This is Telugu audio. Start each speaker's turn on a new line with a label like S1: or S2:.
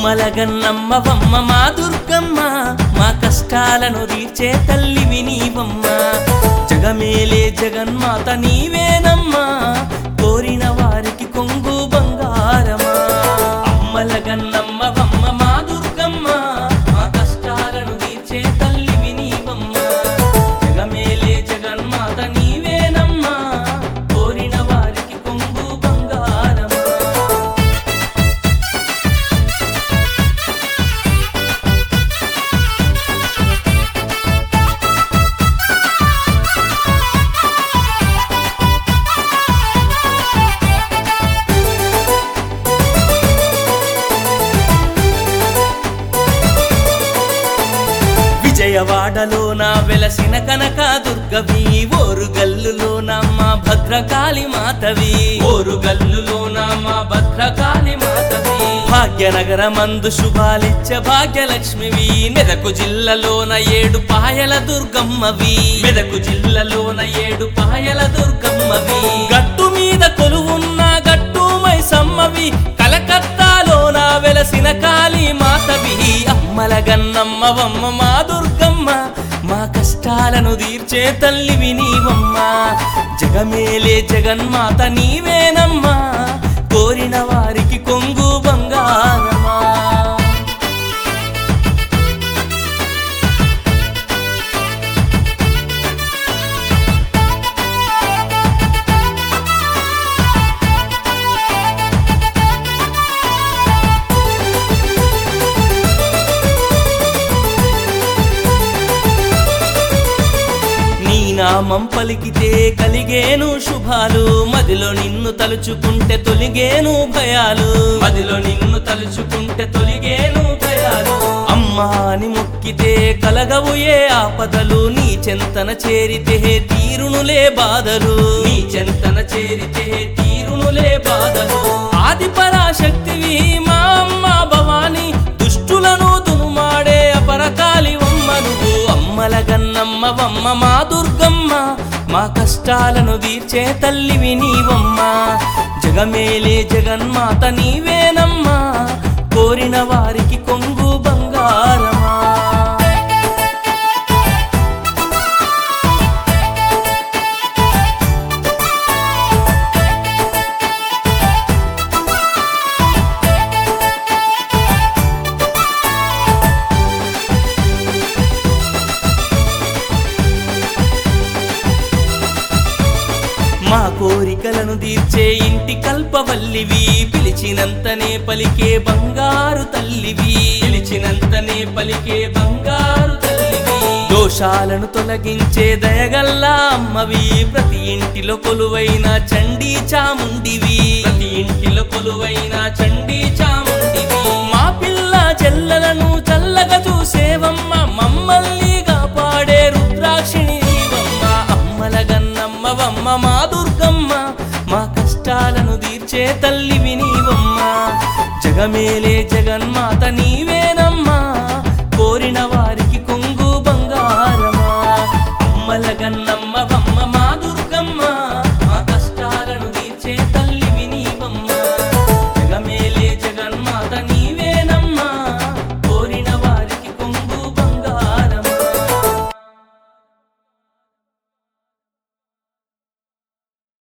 S1: అమ్మల గన్నమ్మ వమ్మ మా దుర్గమ్మ మా కష్టాలను తీర్చే తల్లివి నీవమ్మ జగమేలే జగన్మాత నీవేనమ్మా కోరిన వారికి కొంగు బంగారమా అమ్మల గన్నమ్మ వమ్మ మా దుర్గమ్మ మా కష్టాలను తీర్చే తల్లివి నీవమ్మ జగమేలే జగన్మాత నీవేనమ్మా కోరిన వారికి కొంగు బంగారమా విజయవాడలో నా వెలసిన కనక దుర్గవి ఓరుగల్లులో మా భద్రకాళి మాతవి ఓరుగల్లులో మా భద్రకాళి మాతవి భాగ్యనగరమందు శుభాలిచ్చ భాగ్యలక్ష్మివి మెదకు జిల్లాలోన ఏడు పాయల దుర్గమ్మవి మెదకు జిల్లాలోన ఏడు పాయల దుర్గమ్మవి గట్టు మీద కొలువున్న గట్టు మైసమ్మవి కలకత్తాలోన వెలసిన కాళీ మాతవి అమ్మల గన్నమ్మవమ్మ మా దుర్గమ్మ మా కష్టాలను తీర్చే తల్లివి నీవమ్మ జగమేలే జగన్మాత నీవేనమ్మా కోరిన వారికి కొంగు బంగారమా నీ నామం పలికితే కలిగేను శుభాలు మదిలో నిన్ను తలుచుకుంటే తొలిగేను భయాలు మదిలో నిన్ను తలుచుకుంటే తొలిగేను భయాలు అమ్మా అని మొక్కితే కలగవు ఏ ఆపదలు నీ చెంతన చేరితే తీరునులే బాధలు నీ చెంతన చేరితే తీరునులే బాధలు ఆది పరాశక్తివి మా అమ్మ భవాని దుష్టులను దునుమాడే అపరకాలి వమ్మ నువ్వు అమ్మల గన్నమ్మవమ్మ మా దుర్గమ్మ మా కష్టాలను తీర్చే తల్లివి నీవమ్మ జగమేలే జగన్మాత నీవేనమ్మా కోరిన వారికి కొంగు బంగారమా మా కోరికలను తీర్చే ఇంటి కల్పవల్లివి పిలిచినంతనే పలికే బంగారు తల్లివి పిలిచినంతనే పలికే బంగారు తల్లివి దోషాలను తొలగించే దయగల్లా అమ్మవి ప్రతి ఇంటిలో కొలువైన చండీ చాముండివి ప్రతి ఇంటిలో కొలువైన చండీ చాముండివి మా పిల్ల చెల్లలను చల్లగా చూసేవమ్మ మమ్మల్ని కాపాడే రుద్రాక్షిణి నీవమ్మ అమ్మల గన్నమ్మవమ్మ మా దుర్గమ్మ మా కష్టాలను తీర్చే తల్లివి నీవమ్మ జగమేలే జగన్మాత నీవేనమ్మా